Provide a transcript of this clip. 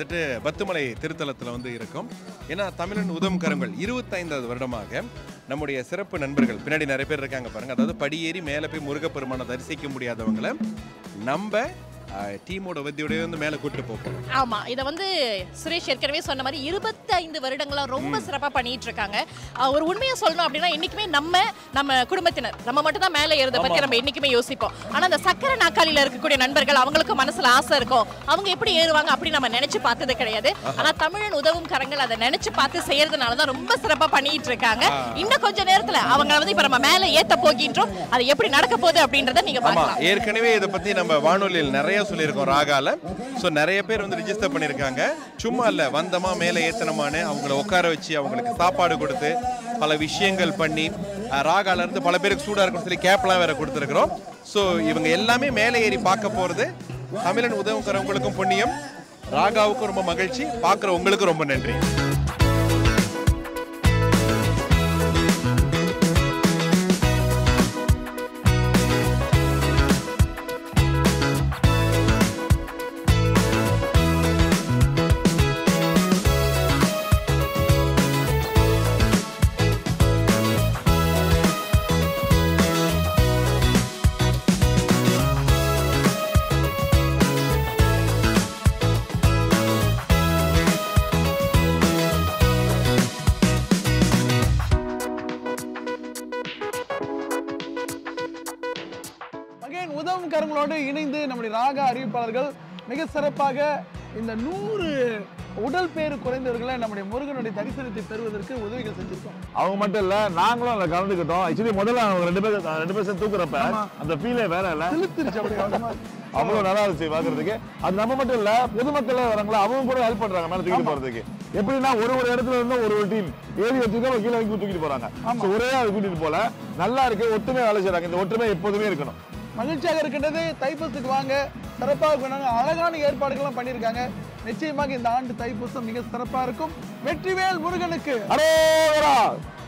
வந்துட்டு பத்துமலை திருத்தலத்தில் வந்து இருக்கும் ஏன்னா தமிழன் உதவும் கரங்கள் இருபத்தைந்தாவது வருடமாக நம்முடைய சிறப்பு நண்பர்கள் பின்னாடி நிறைய பேர் இருக்காங்க பாருங்க அதாவது படியேறி மேலே போய் முருகப்பெருமானை தரிசிக்க முடியாதவங்கள நம்ம டீமோட வத்தியோடய வந்து மேலே கூட்டிட்டு போகிறோம் ஆமா இத வந்து சுரேஷ் ஏற்கனவே சொன்ன மாதிரி 25 வருடங்களா ரொம்ப சிறப்பா பண்ணிட்டு இருக்காங்க அஹ் ஒரு உண்மையை சொல்லணும் அப்படின்னா என்னைக்குமே நம்ம நம்ம குடும்பத்தினர் நம்ம மட்டும் தான் மேல ஏறத பத்தி நம்ம என்னைக்குமே யோசிப்போம் ஆனா அந்த சக்கரை நாக்காளியில இருக்கக்கூடிய நண்பர்கள் அவங்களுக்கு மனசுல ஆசை இருக்கும் அவங்க எப்படி ஏறுவாங்க அப்படி நம்ம நினைச்சு பார்த்தது கிடையாது ஆனா தமிழன் உதவும் கரங்கள் அதை நினைச்சு பார்த்து செய்யறதுனால தான் ரொம்ப சிறப்பா பண்ணிட்டு இருக்காங்க இன்னும் கொஞ்ச நேரத்துல அவங்க வந்து இப்ப நம்ம மேல ஏத்த போகின்றோம் அது எப்படி நடக்க போகுது அப்படின்றத நீங்க ஆமா பார்க்கலாம் ஏற்கனவே இதை பத்தி நம்ம வானொலியில் நிறைய சொல்லியிருக்கோம் ராகால ஸோ நிறைய பேர் வந்து ரிஜிஸ்டர் பண்ணியிருக்காங்க சும்மா இல்ல வந்தமா மேலே ஏத்தனமான்னு அவங்கள உட்கார வச்சு அவங்களுக்கு சாப்பாடு கொடுத்து பல விஷயங்கள் பண்ணி அஹ், ராகால இருந்து பல பேருக்கு சூடா இருக்கும்னு சொல்லி கேப்லாம் வேற கொடுத்துருக்குறோம் ஸோ இவங்க எல்லாமே மேலே ஏறி பார்க்க போறது தமிழன் உதவுக்கிறவங்களுக்கும் புண்ணியம் ராகாவுக்கும் ரொம்ப மகிழ்ச்சி பார்க்குற உங்களுக்கும் ரொம்ப நன்றி மகன் உதவும் கரங்களோடு இணைந்து நம்முடைய ராக அறிவிப்பாளர்கள் மிக சிறப்பாக இந்த நூறு உடல் பேறு குறைந்தவர்களை நம்முடைய முருகனுடைய தரிசனத்தை பெறுவதற்கு உதவிகள் செஞ்சிருக்கோம் அவங்க மட்டும் இல்ல நாங்களும் அதுல கலந்துக்கிட்டோம் ஆக்சுவலி முதல்ல அவங்க ரெண்டு பேரும் ரெண்டு பேரும் சேர்ந்து தூக்குறப்ப அந்த ஃபீலே வேற இல்ல செலுத்திருச்சு அப்படி அவ்வளவுமா. அவ்வளவு நல்லா இருந்துச்சு பாக்குறதுக்கு அது நம்ம மட்டும் இல்ல பொதுமக்கள் வராங்களா அவங்க கூட ஹெல்ப் பண்றாங்க மேல தூக்கிட்டு போறதுக்கு எப்படின்னா ஒரு ஒரு இடத்துல இருந்து ஒரு ஒரு டீம் ஏறி வச்சுதான் கீழே வைக்க தூக்கிட்டு போறாங்க So, ஒரே ஆள் கூட்டிட்டு போல நல்லா இருக்கு ஒற்றுமையா வேலை செய்றாங்க இந்த ஒற்றுமை எப்போதுமே இருக்கணும் மகிழ்ச்சியாக இருக்கின்றது தைப்பூசத்துக்கு வாங்க சிறப்பாக கொண்டாங்க அழகான ஏற்பாடுகள்லாம் பண்ணியிருக்காங்க நிச்சயமாக இந்த ஆண்டு தைப்பூசம் மிக சிறப்பாக இருக்கும் வெற்றிவேல் முருகனுக்கு அரோரா